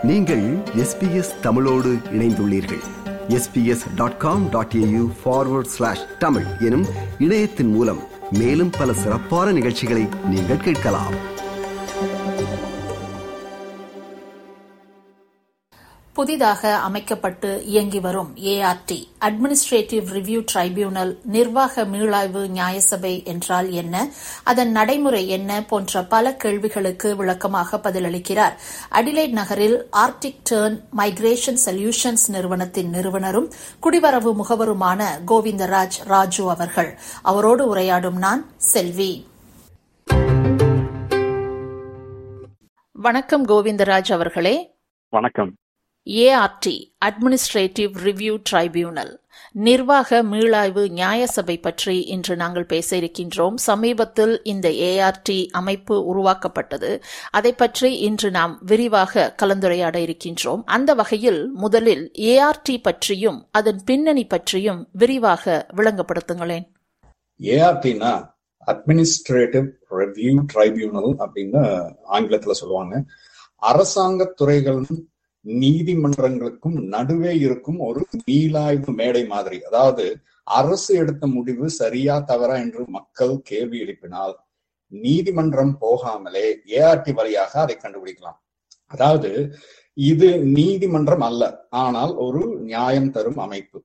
நீங்கள் எஸ்பிஎஸ் தமிழோடு இணைந்துள்ளீர்கள் SBS dot com dot AU forward slash Tamil எனும் இணையத்தின் மூலம் மேலும் பல சிறப்பான நிகழ்ச்சிகளை நீங்கள் கேட்கலாம் புதிதாக அமைக்கப்பட்டு இயங்கி வரும் ஏஆர்டி அட்மினிஸ்ட்ரேட்டிவ் ரிவ்யூ டிரைபியூனல் நிர்வாக மீளாய்வு நியாயசபை என்றால் என்ன அதன் நடைமுறை என்ன போன்ற பல கேள்விகளுக்கு விளக்கமாக பதிலளிக்கிறார் அடிலைட் நகரில் ஆர்டிக் டேர்ன் மைக்ரேஷன் சொல்யூஷன்ஸ் நிறுவனத்தின் நிறுவனரும் குடிவரவு முகவருமான கோவிந்தராஜ் ராஜு அவர்கள் அவரோடு உரையாடும் நான் செல்வி வணக்கம் கோவிந்தராஜ் அவர்களே வணக்கம் ஏஆர்டி அட்மினிஸ்ட்ரேட்டிவ் ரிவ்யூ டிரைபியூனல் நிர்வாக மீளாய்வு நியாயசபை பற்றி இன்று நாங்கள் பேச இருக்கின்றோம் சமீபத்தில் இந்த ஏஆர்டி அமைப்பு உருவாக்கப்பட்டது அதை பற்றி இன்று நாம் விரிவாக கலந்துரையாட இருக்கின்றோம் அந்த வகையில் முதலில் ஏஆர்டி பற்றியும் அதன் பின்னணி பற்றியும் விரிவாக விளங்கப்படுத்துங்களேன் ஏஆர்டினா அட்மினிஸ்ட்ரேட்டிவ் ரிவ்யூ ட்ரைபியூனல் அப்படின்னு ஆங்கிலத்துல சொல்லுவாங்க அரசாங்க துறைகளும் நீதிமன்றங்களுக்கும் நடுவே இருக்கும் ஒரு மீளாய்வு மேடை மாதிரி அதாவது அரசு எடுத்த முடிவு சரியா தவறா என்று மக்கள் கேள்வி எழுப்பினால் நீதிமன்றம் போகாமலே ஏஆர்டி வழியாக அதை கண்டுபிடிக்கலாம் அதாவது இது நீதிமன்றம் அல்ல ஆனால் ஒரு நியாயம் தரும் அமைப்பு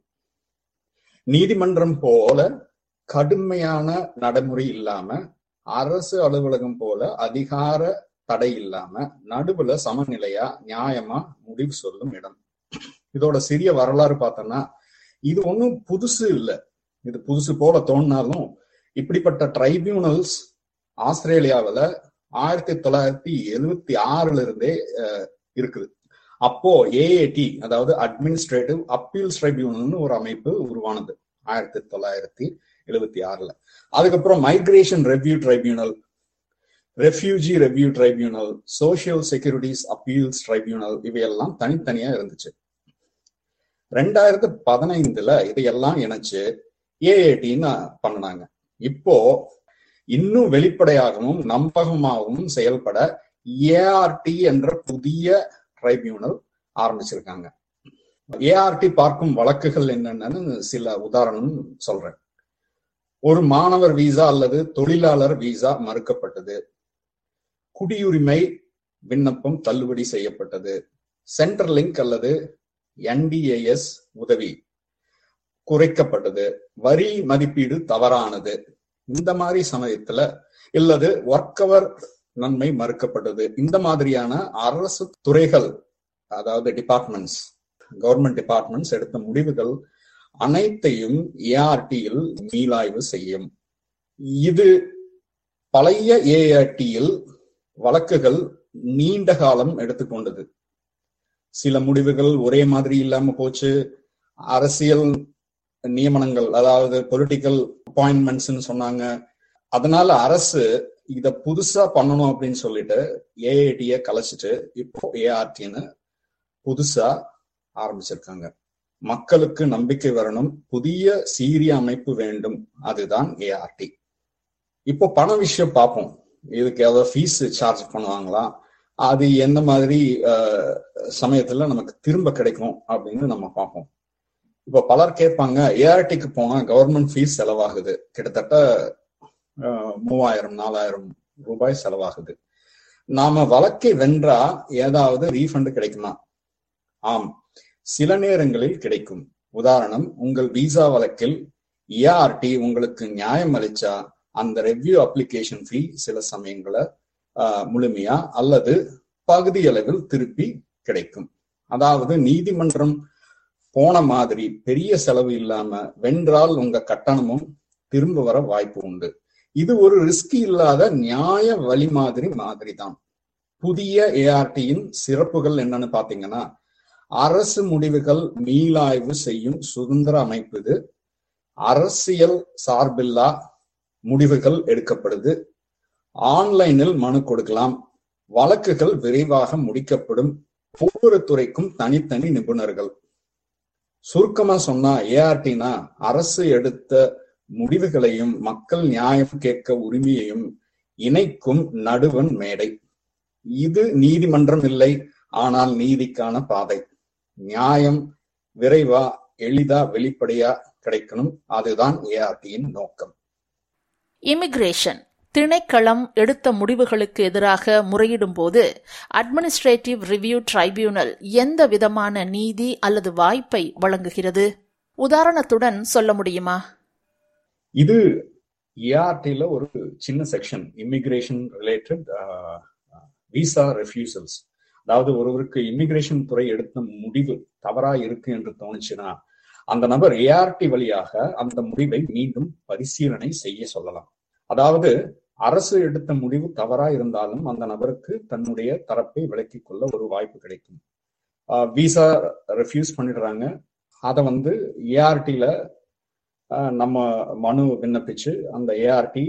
நீதிமன்றம் போல கடுமையான நடைமுறை இல்லாம அரசு அலுவலகம் போல அதிகார தடை இல்லாம நடுவுல சமநிலையா நியாயமா முடிவு சொல்லும் இடம் இதோட சிறிய வரலாறு பார்த்தோம்னா இது ஒன்றும் புதுசு இல்லை இது புதுசு போல தோணினாலும் இப்படிப்பட்ட ட்ரைபியூனல்ஸ் ஆஸ்திரேலியாவில் ஆயிரத்தி தொள்ளாயிரத்தி எழுவத்தி ஆறுல இருந்தே இருக்குது அப்போ ஏஏடி அதாவது அட்மினிஸ்ட்ரேட்டிவ் அப்பீல்ஸ் ட்ரைபியூனல்னு ஒரு அமைப்பு உருவானது ஆயிரத்தி தொள்ளாயிரத்தி எழுவத்தி ஆறுல அதுக்கப்புறம் Migration Review Tribunal Refugee Review Tribunal Social Securities Appeals Tribunal இவையெல்லாம் தனித்தனியா இருந்துச்சு ரெண்டாயிரத்தி பதினைந்துல இதையெல்லாம் இணைச்சு ஏஏடின்னு பண்ணினாங்க இப்போ இன்னும் வெளிப்படையாகவும் நம்பகமாகவும் செயல்பட ஏஆர்டி என்ற புதிய ட்ரைபியூனல் ஆரம்பிச்சிருக்காங்க ஏஆர்டி பார்க்கும் வழக்குகள் என்னென்னு சில உதாரணம் சொல்றேன் ஒரு மாணவர் விசா அல்லது தொழிலாளர் விசா மறுக்கப்பட்டது குடியுரிமை விண்ணப்பம் தள்ளுபடி செய்யப்பட்டது சென்ட்ரல் லிங்க் அல்லது என்டிஏஎஸ் உதவி குறைக்கப்பட்டது வரி மதிப்பீடு தவறானது இந்த மாதிரி சமயத்துல இல்லது ஒர்க்கவர் நன்மை மறுக்கப்பட்டது இந்த மாதிரியான அரசு துறைகள் அதாவது டிபார்ட்மெண்ட்ஸ் கவர்மெண்ட் டிபார்ட்மெண்ட்ஸ் எடுத்த முடிவுகள் அனைத்தையும் ஏஆர்டியில் மீளாய்வு செய்யும் இது பழைய ஏஆர்டியில் வழக்குகள் நீண்ட காலம் எடுத்துக்கொண்டது சில முடிவுகள் ஒரே மாதிரி இல்லாம போச்சு அரசியல் நியமனங்கள் அதாவது பொலிட்டிக்கல் அப்பாயின்மெண்ட்ஸ் சொன்னாங்க அதனால அரசு இத புதுசா பண்ணணும் அப்படின்னு சொல்லிட்டு ஏஐடிய கலைச்சிட்டு இப்போ ஏஆர்டின்னு புதுசா ஆரம்பிச்சிருக்காங்க மக்களுக்கு நம்பிக்கை வரணும் புதிய சீரிய அமைப்பு வேண்டும் அதுதான் ஏஆர்டி இப்போ பண விஷயம் பார்ப்போம் இதுக்கு ஏதாவது ஃபீஸ் சார்ஜ் பண்ணுவாங்களா அது எந்த மாதிரி சமயத்துல நமக்கு திரும்ப கிடைக்கும் அப்படின்னு நம்ம பார்ப்போம் இப்போ பலர் கேட்பாங்க ஏஆர்டிக்கு போனா கவர்மெண்ட் ஃபீஸ் செலவாகுது கிட்டத்தட்ட மூவாயிரம் நாலாயிரம் ரூபாய் செலவாகுது நாம வழக்கை வென்றா ஏதாவது ரீஃபண்ட் கிடைக்குமா ஆம் சில நேரங்களில் கிடைக்கும் உதாரணம் உங்கள் விசா வழக்கில் ஏஆர்டி உங்களுக்கு நியாயம் அளிச்சா அந்த ரெவ்யூ அப்ளிகேஷன் ஃபீ சில சமயங்கள முழுமையா அல்லது பகுதி அளவில் திருப்பி கிடைக்கும் அதாவது நீதிமன்றம் போன மாதிரி பெரிய செலவு இல்லாம வென்றால் உங்க கட்டணமும் திரும்ப வர வாய்ப்பு உண்டு இது ஒரு ரிஸ்க் இல்லாத நியாய வழி மாதிரி மாதிரி தான் புதிய ஏஆர்டியின் சிறப்புகள் என்னன்னு பாத்தீங்கன்னா அரசு முடிவுகள் மீளாய்வு செய்யும் சுதந்திர அமைப்பு இது அரசியல் சார்பில்லா முடிவுகள் எடுக்கப்படுது ஆன்லைனில் மனு கொடுக்கலாம் வழக்குகள் விரைவாக முடிக்கப்படும் ஒவ்வொரு துறைக்கும் தனித்தனி நிபுணர்கள் சுருக்கமா சொன்னா ஏஆர்டினா அரசு எடுத்த முடிவுகளையும் மக்கள் நியாயம் கேட்க உரிமையையும் இணைக்கும் நடுவன் மேடை இது நீதிமன்றம் இல்லை ஆனால் நீதிக்கான பாதை நியாயம் விரைவா எளிதா வெளிப்படையா கிடைக்கணும் அதுதான் ஏஆர்டியின் நோக்கம் இமிகிரேஷன் திணைக்களம் எடுத்த முடிவுகளுக்கு எதிராக முறையிடும் போது அட்மினிஸ்ட்ரேட்டிவ் ரிவ்யூ டிரைபியூனல் எந்த விதமான நீதி அல்லது வாய்ப்பை வழங்குகிறது உதாரணத்துடன் சொல்ல முடியுமா இது ஏஆர்டில ஒரு சின்ன section immigration related visa refusals அதாவது ஒருவருக்கு இமிகிரேஷன் துறை எடுத்த முடிவு தவறா இருக்கு என்று தோணுச்சுன்னா அந்த நபர் ஏஆர்டி வழியாக அந்த முடிவை மீண்டும் பரிசீலனை செய்ய சொல்லலாம் அதாவது அரசு எடுத்த முடிவு தவறா இருந்தாலும் அந்த நபருக்கு தன்னுடைய தரப்பை விலக்கிக் கொள்ள ஒரு வாய்ப்பு கிடைக்கும் விசா ரெஃப்யூஸ் பண்ணிடுறாங்க அதை வந்து ஏஆர்டில நம்ம மனு விண்ணப்பிச்சு அந்த ஏஆர்டி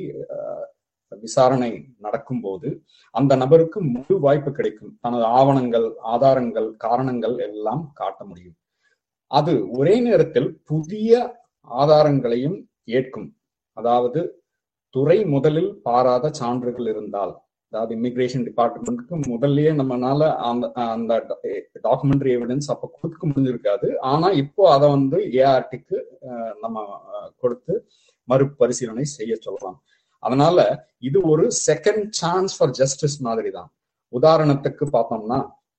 விசாரணை நடக்கும்போது அந்த நபருக்கு முழு வாய்ப்பு கிடைக்கும் தனது ஆவணங்கள் ஆதாரங்கள் காரணங்கள் எல்லாம் காட்ட முடியும் அது ஒரே நேரத்தில் புதிய ஆதாரங்களையும் ஏற்கும் அதாவது துறை முதலில் பாராத சான்றுகள் இருந்தால் அதாவது இமிகிரேஷன் டிபார்ட்மெண்ட்டுக்கு முதல்லயே நம்மனால அந்த அந்த டாக்குமெண்ட்ரி எவிடன்ஸ் அப்ப கொடுக்க முடிஞ்சிருக்காது ஆனா இப்போ அதை வந்து ஏஆர்டிக்கு நம்ம கொடுத்து மறுபரிசீலனை செய்ய சொல்லலாம் அதனால இது ஒரு செகண்ட் சான்ஸ் ஃபார் ஜஸ்டிஸ் மாதிரி தான் உதாரணத்துக்கு பார்த்தோம்னா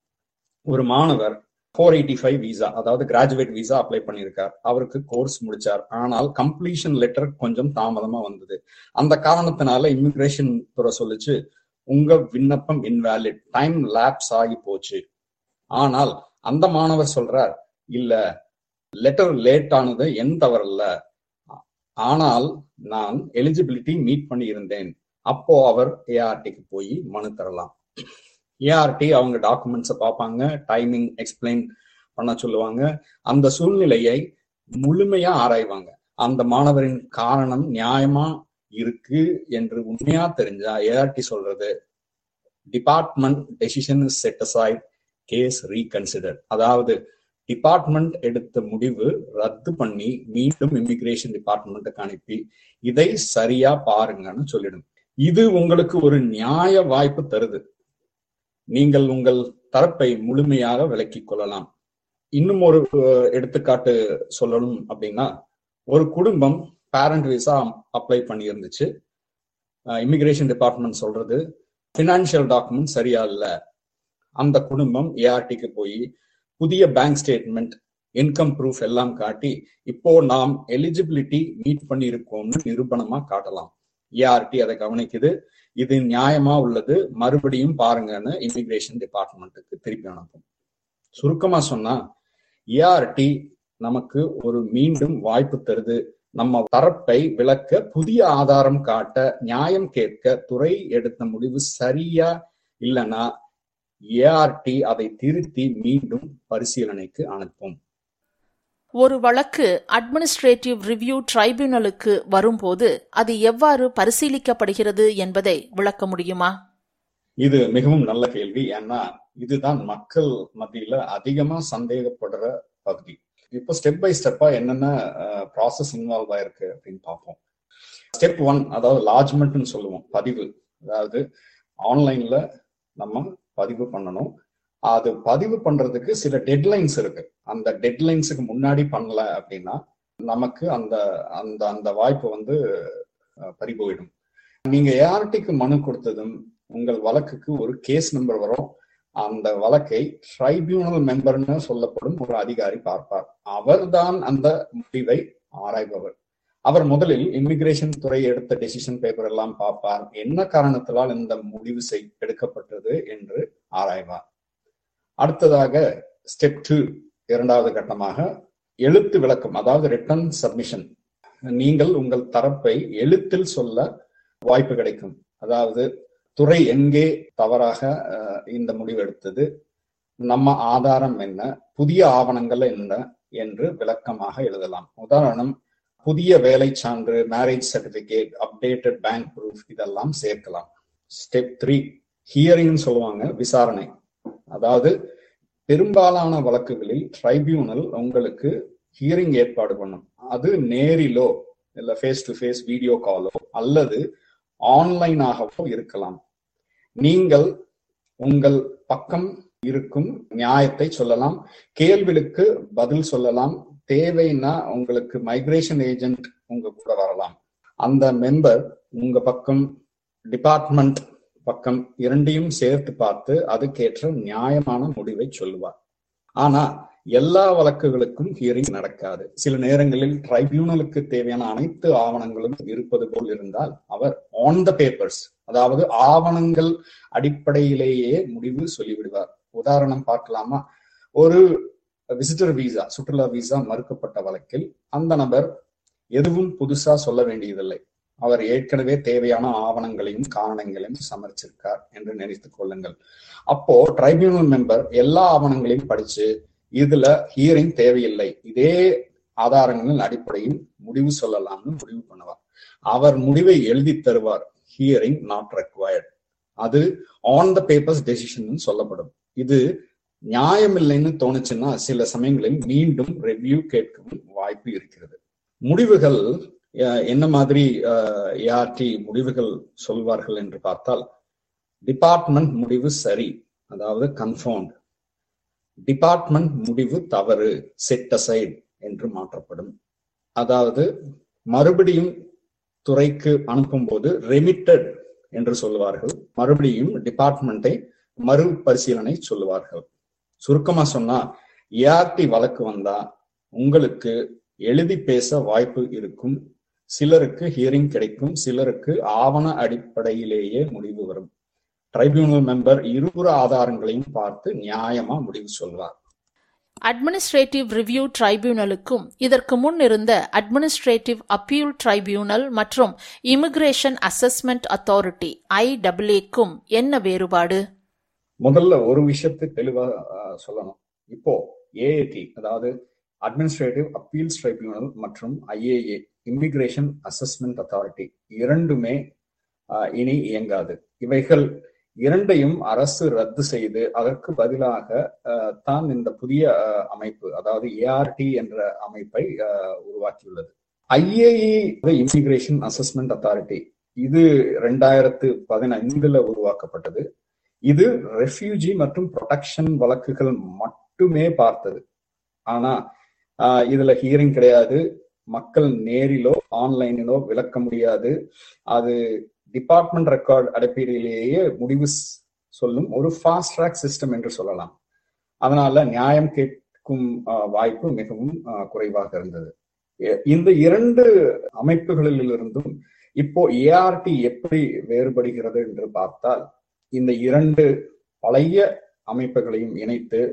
ஒரு மாணவர் ஃபோர் எயிட்டி ஃபைவ் விசா அதாவது கிராஜுவேட் விசா அப்ளை பண்ணியிருக்கார் அவருக்கு கோர்ஸ் முடிச்சார் ஆனால் கம்ப்ளீஷன் லெட்டர் கொஞ்சம் தாமதமா வந்தது அந்த காரணத்தினால இமிகிரேஷன் துறை சொல்லிச்சு உங்க விண்ணப்பம் இன்வேலிட் டைம் லேப்ஸ் ஆகி போச்சு ஆனால் அந்த மாணவர் சொல்றார் இல்ல லெட்டர் லேட் ஆனது என் தவறல்ல ஆனால் நான் எலிஜிபிலிட்டி மீட் பண்ணி இருந்தேன் அப்போ அவர் ஏஆர்டிக்கு போய் மனு தரலாம் ஏஆர்டி அவங்க டாக்குமெண்ட்ஸை பார்ப்பாங்க டைமிங் எக்ஸ்பிளைன் பண்ண சொல்லுவாங்க அந்த சூழ்நிலையை முழுமையா ஆராய்வாங்க அந்த மாணவரின் காரணம் நியாயமா இருக்கு என்று உண்மையா தெரிஞ்சா ஏஆர்டி சொல்றது department decision set aside case reconsider அதாவது டிபார்ட்மெண்ட் எடுத்த முடிவு ரத்து பண்ணி மீண்டும் இமிகிரேஷன் டிபார்ட்மெண்ட்டுக்கு அனுப்பி இதை சரியா பாருங்கன்னு சொல்லிடும் இது உங்களுக்கு ஒரு நியாய வாய்ப்பு தருது நீங்கள் உங்கள் தரப்பை முழுமையாக விளக்கிக் கொள்ளலாம் இன்னும் ஒரு எடுத்துக்காட்டு சொல்லணும் அப்படின்னா ஒரு குடும்பம் பேரண்ட் விசா அப்ளை பண்ணி இருந்துச்சு இமிகிரேஷன் டிபார்ட்மெண்ட் சொல்றது பினான்சியல் டாக்குமெண்ட் சரியா இல்ல அந்த குடும்பம் ஏஆர்டிக்கு போய் புதிய பேங்க் ஸ்டேட்மெண்ட் இன்கம் ப்ரூஃப் எல்லாம் காட்டி இப்போ நாம் எலிஜிபிலிட்டி மீட் பண்ணி இருக்கோம்னு நிரூபணமா காட்டலாம் ஏஆர்டி அதை கவனிக்குது இது நியாயமா உள்ளது மறுபடியும் பாருங்கன்னு இமிகிரேஷன் டிபார்ட்மெண்ட்டுக்கு திருப்பி அனுப்பும் சுருக்கமா சொன்னா ஏஆர்டி நமக்கு ஒரு மீண்டும் வாய்ப்பு தருது நம்ம தரப்பை விளக்க புதிய ஆதாரம் காட்ட நியாயம் கேட்க துறை எடுத்த முடிவு சரியா இல்லைன்னா ஏஆர்டி அதை திருத்தி மீண்டும் பரிசீலனைக்கு அனுப்பும் ஒரு வழக்கு அட்மினிஸ்ட்ரேட்டிவ் ரிவ்யூ டிரைபியூனலுக்கு வரும்போது அது எவ்வாறு பரிசீலிக்கப்படுகிறது என்பதை விளக்க முடியுமா இது மிகவும் நல்ல கேள்வி ஏன்னா இதுதான் மக்கள் மத்தியில அதிகமா சந்தேகப்படுற பகுதி இப்போ ஸ்டெப் பை ஸ்டெப்பா என்னென்ன ப்ராசஸ் இன்வால்வ் ஆயிருக்கு அப்படின்னு பார்ப்போம் ஸ்டெப் ஒன் அதாவது லாட்ஜ்மெண்ட்னு சொல்லுவோம் பதிவு அதாவது ஆன்லைன்ல நம்ம பதிவு பண்ணணும் அது பதிவு பண்றதுக்கு சில டெட்லைன்ஸ் இருக்கு அந்த டெட்லைன்ஸுக்கு முன்னாடி பண்ணல அப்படின்னா நமக்கு அந்த அந்த அந்த வாய்ப்பு வந்து பறி போயிடும் நீங்க ஏஆர்டிக்கு மனு கொடுத்ததும் உங்கள் வழக்குக்கு ஒரு கேஸ் நம்பர் வரும் அந்த வழக்கை ட்ரைபியூனல் மெம்பர்னு சொல்லப்படும் ஒரு அதிகாரி பார்ப்பார் அவர்தான் அந்த முடிவை ஆராய்பவர் அவர் முதலில் இமிகிரேஷன் துறை எடுத்த டெசிஷன் பேப்பர் எல்லாம் பார்ப்பார் என்ன காரணத்தினால் இந்த முடிவு செய் எடுக்கப்பட்டது என்று ஆராய்வார் அடுத்ததாக ஸ்டெப் டூ இரண்டாவது கட்டமாக எழுத்து விளக்கம் அதாவது ரிட்டர்ன் சப்மிஷன் நீங்கள் உங்கள் தரப்பை எழுத்தில் சொல்ல வாய்ப்பு கிடைக்கும் அதாவது துறை எங்கே தவறாக இந்த முடிவு எடுத்தது நம்ம ஆதாரம் என்ன புதிய ஆவணங்கள் என்ன என்று விளக்கமாக எழுதலாம் உதாரணம் புதிய வேலை சான்று marriage certificate updated bank proof இதெல்லாம் சேர்க்கலாம் ஸ்டெப் த்ரீ ஹியரிங் சொல்லுவாங்க விசாரணை அதாவது பெரும்பாலான வழக்குகளில் ட்ரைபியூனல் உங்களுக்கு ஹியரிங் ஏற்பாடு பண்ணும் அது நேரிலோ இல்ல ஃபேஸ் டு ஃபேஸ் வீடியோ காலோ அல்லது ஆன்லைனாகவோ இருக்கலாம் நீங்கள் உங்கள் பக்கம் இருக்கும் நியாயத்தை சொல்லலாம் கேள்விகளுக்கு பதில் சொல்லலாம் தேவைன்னா உங்களுக்கு மைக்ரேஷன் ஏஜென்ட் உங்க கூட வரலாம் அந்த மெம்பர் உங்க பக்கம் டிபார்ட்மெண்ட் பக்கம் இரண்டையும் சேர்த்து பார்த்து அதுக்கேற்ற நியாயமான முடிவை சொல்லுவார் ஆனா எல்லா வழக்குகளுக்கும் ஹியரிங் நடக்காது சில நேரங்களில் ட்ரைபியூனலுக்கு தேவையான அனைத்து ஆவணங்களும் இருப்பது போல் இருந்தால் அவர் ஆன் த பேப்பர்ஸ் அதாவது ஆவணங்கள் அடிப்படையிலேயே முடிவு சொல்லிவிடுவார் உதாரணம் பார்க்கலாமா ஒரு விசிட்டர் விசா சுற்றுலா விசா மறுக்கப்பட்ட வழக்கில் அந்த நபர் எதுவும் புதுசா சொல்ல வேண்டியதில்லை அவர் ஏற்கனவே தேவையான ஆவணங்களையும் காரணங்களையும் சமர்ச்சிருக்கார் என்று நினைத்துக் கொள்ளுங்கள் அப்போ ட்ரைபியூனல் மெம்பர் எல்லா ஆவணங்களையும் படிச்சு இதுல ஹியரிங் தேவையில்லை இதே ஆதாரங்களின் அடிப்படையில் முடிவு சொல்லலாம்னு முடிவு பண்ணுவார் அவர் முடிவை எழுதி தருவார் ஹியரிங் நாட் ரெக்வயர்ட் அது ஆன் த பேப்பர்ஸ் டெசிஷன் சொல்லப்படும் இது நியாயமில்லைன்னு தோணுச்சுன்னா சில சமயங்களில் மீண்டும் ரெவ்யூ கேட்கவும் வாய்ப்பு இருக்கிறது முடிவுகள் என்ன மாதிரி ஏஆர்டி முடிவுகள் சொல்வார்கள் என்று பார்த்தால் டிபார்ட்மெண்ட் முடிவு சரி அதாவது கன்ஃபர்ம்ட் டிபார்ட்மெண்ட் முடிவு தவறு செட் அசைட் என்று மாற்றப்படும் அதாவது மறுபடியும் துறைக்கு அனுப்பும்போது ரெமிட்டட் என்று சொல்லுவார்கள் மறுபடியும் டிபார்ட்மெண்ட்டை மறுபரிசீலனை சொல்லுவார்கள் சுருக்கமா சொன்னா ஏஆர்டி வழக்கு வந்தா உங்களுக்கு எழுதி பேச வாய்ப்பு இருக்கும் சிலருக்கு ஹியரிங் கிடைக்கும் சிலருக்கு ஆவண அடிப்படையிலேயே முடிவு வரும் ட்ரைபியூனல் மெம்பர் இருபுற ஆதாரங்களையும் பார்த்து நியாயமா முடிவு சொல்வார் அட்மினிஸ்ட்ரேட்டிவ் ரிவ்யூ ட்ரைபியூனலுக்கும் இதற்கு முன் இருந்த அட்மினிஸ்ட்ரேட்டிவ் அப்பீல் ட்ரைபியூனல் மற்றும் இமிகிரேஷன் அசஸ்மெண்ட் அத்தாரிட்டி ஐடபிள்யூக்கும் என்ன வேறுபாடு முதல்ல ஒரு விஷயத்தை தெளிவா சொல்லணும் இப்போ ஏஏடி அதாவது அட்மினிஸ்ட்ரேட்டிவ் அப்பீல்ஸ் ட்ரைபியூனல் மற்றும் ஐஏஏ இமிகிரேஷன் அசஸ்மெண்ட் அத்தாரிட்டி இரண்டுமே இனி இயங்காது இவைகள் இரண்டையும் அரசு ரத்து செய்து அதற்கு பதிலாக தான் இந்த புதிய அமைப்பு அதாவது ஏஆர்டி என்ற அமைப்பை உருவாக்கியுள்ளது ஐஏஇ இமிகிரேஷன் அசஸ்மெண்ட் அத்தாரிட்டி இது ரெண்டாயிரத்து பதினைந்துல உருவாக்கப்பட்டது இது ரெஃப்யூஜி மற்றும் ப்ரொடெக்ஷன் வழக்குகள் மட்டுமே பார்த்தது ஆனா இதுல ஹியரிங் கிடையாது மக்கள் நேரிலோ ஆன்லைனிலோ விளக்க முடியாது அது டிபார்ட்மெண்ட் ரெக்கார்ட் அடிப்படையிலேயே முடிவு சொல்லும் ஒரு ஃபாஸ்ட் ட்ராக் சிஸ்டம் என்று சொல்லலாம் அதனால நியாயம் கேட்கும் வாய்ப்பு மிகவும் குறைவாக இருந்தது இந்த இரண்டு அமைப்புகளிலிருந்தும் இப்போ ஏஆர்டி எப்படி வேறுபடுகிறது என்று பார்த்தால் இந்த இரண்டு பழைய அமைப்புகளையும் இணைத்து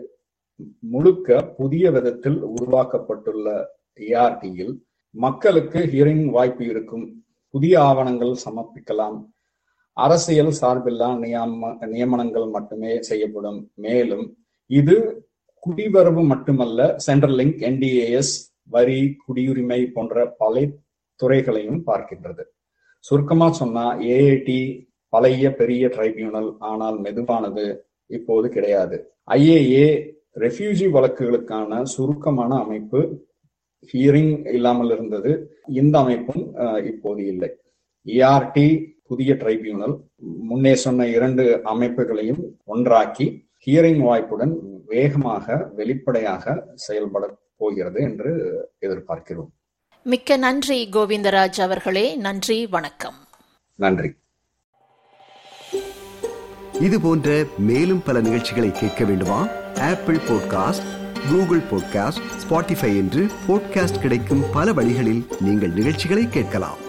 முழுக்க புதிய விதத்தில் உருவாக்கப்பட்டுள்ள ஏஆர்டியில் மக்களுக்கு ஹியரிங் வாய்ப்பு இருக்கும் புதிய ஆவணங்கள் சமர்ப்பிக்கலாம் அரசியல் சார்பில்லா நியம நியமனங்கள் மட்டுமே செய்யப்படும் மேலும் இது குடிவரவு மட்டுமல்ல சென்ட்ரல் லிங்க் என்டிஏஎஸ் வரி குடியுரிமை போன்ற பல துறைகளையும் பார்க்கின்றது சுருக்கமா சொன்னா ஏஏடி பழைய பெரிய ட்ரைபியூனல் ஆனால் மெதுவானது இப்போது கிடையாது ஐஏஏ ரெஃப்யூஜி வழக்குகளுக்கான சுருக்கமான அமைப்பு ஹியரிங் இல்லாமல் இருந்தது இந்த அமைப்பும் இப்போது இல்லை ஏஆர்டி புதிய ட்ரைபியூனல் முன்னே சொன்ன இரண்டு அமைப்புகளையும் ஒன்றாக்கி ஹியரிங் வாய்ப்புடன் வேகமாக வெளிப்படையாக செயல்பட போகிறது என்று எதிர்பார்க்கிறோம் மிக்க நன்றி கோவிந்தராஜ் அவர்களே நன்றி வணக்கம் நன்றி இது போன்ற மேலும் பல நிகழ்ச்சிகளை கேட்க வேண்டுமா Apple podcast Google podcast Spotify என்று பாட்காஸ்ட் கிடைக்கும் பல வழிகளில் நீங்கள் நிகழ்ச்சிகளை கேட்கலாம்